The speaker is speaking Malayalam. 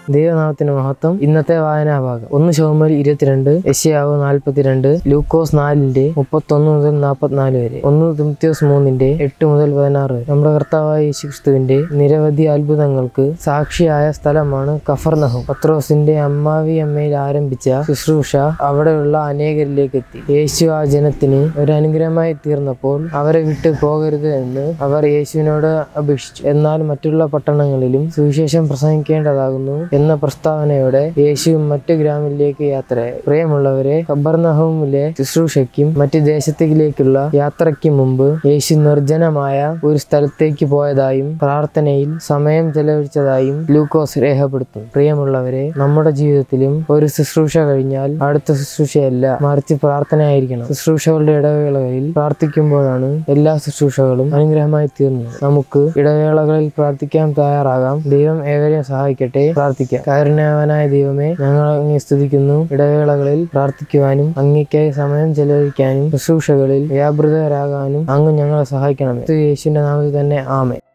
ദൈവനാമത്തിന് മഹത്വം ഇന്നത്തെ വായനാ ഭാഗം ഒന്ന് ശോമൽ ഇരുപത്തിരണ്ട് യശയാവ് നാൽപ്പത്തിരണ്ട് ലൂക്കോസ് നാലിന്റെ മുപ്പത്തൊന്ന് മുതൽ നാൽപ്പത്തിനാല് വരെ ഒന്ന് തിമത്യോസ് മൂന്നിന്റെ എട്ട് മുതൽ പതിനാറ് വരെ നമ്മുടെ കർത്താവായ യേശുക്രിസ്തുവിന്റെ നിരവധി അത്ഭുതങ്ങൾക്ക് സാക്ഷിയായ സ്ഥലമാണ് കഫർനഹും പത്രോസിന്റെ അമ്മാവി അമ്മയിൽ ആരംഭിച്ച ശുശ്രൂഷ അവിടെയുള്ള അനേകരിലേക്ക് എത്തി യേശു ആ ജനത്തിന് ഒരു അനുഗ്രഹമായി തീർന്നപ്പോൾ അവരെ വിട്ടു പോകരുത് എന്ന് അവർ യേശുവിനോട് അപേക്ഷിച്ചു എന്നാൽ മറ്റുള്ള പട്ടണങ്ങളിലും സുവിശേഷം പ്രസംഗിക്കേണ്ടതാകുന്നു എന്ന പ്രസ്താവനയോടെ യേശു മറ്റു ഗ്രാമങ്ങളിലേക്ക് യാത്രയായി പ്രിയമുള്ളവരെ ഖബർനഹൂമിലെ ശുശ്രൂഷയ്ക്കും മറ്റു ദേശത്തിലേക്കുള്ള യാത്രയ്ക്കും മുമ്പ് യേശു നിർജ്ജനമായ ഒരു സ്ഥലത്തേക്ക് പോയതായും പ്രാർത്ഥനയിൽ സമയം ചെലവഴിച്ചതായും ലൂക്കോസ് രേഖപ്പെടുത്തും പ്രിയമുള്ളവരെ നമ്മുടെ ജീവിതത്തിലും ഒരു ശുശ്രൂഷ കഴിഞ്ഞാൽ അടുത്ത ശുശ്രൂഷയല്ല മറിച്ച് പ്രാർത്ഥനയായിരിക്കണം ശുശ്രൂഷകളുടെ ഇടവേളകളിൽ പ്രാർത്ഥിക്കുമ്പോഴാണ് എല്ലാ ശുശ്രൂഷകളും അനുഗ്രഹമായി തീർന്നത് നമുക്ക് ഇടവേളകളിൽ പ്രാർത്ഥിക്കാൻ തയ്യാറാകാം ദൈവം ഏവരെയും സഹായിക്കട്ടെ പ്രാർത്ഥിക്കാം കാരുണ്യവാനായ ദൈവമേ ഞങ്ങൾ അങ്ങേ സ്തുതിക്കുന്നു ഇടവേളകളിൽ പ്രാർത്ഥിക്കുവാനും അങ്ങേക്കായി സമയം ചെലവഴിക്കാനും ശുശ്രൂഷകളിൽ വ്യാപൃതരാകാനും അങ്ങ് ഞങ്ങളെ സഹായിക്കണമേ യേശുവിന്റെ നാമത്തിൽ തന്നെ ആമേ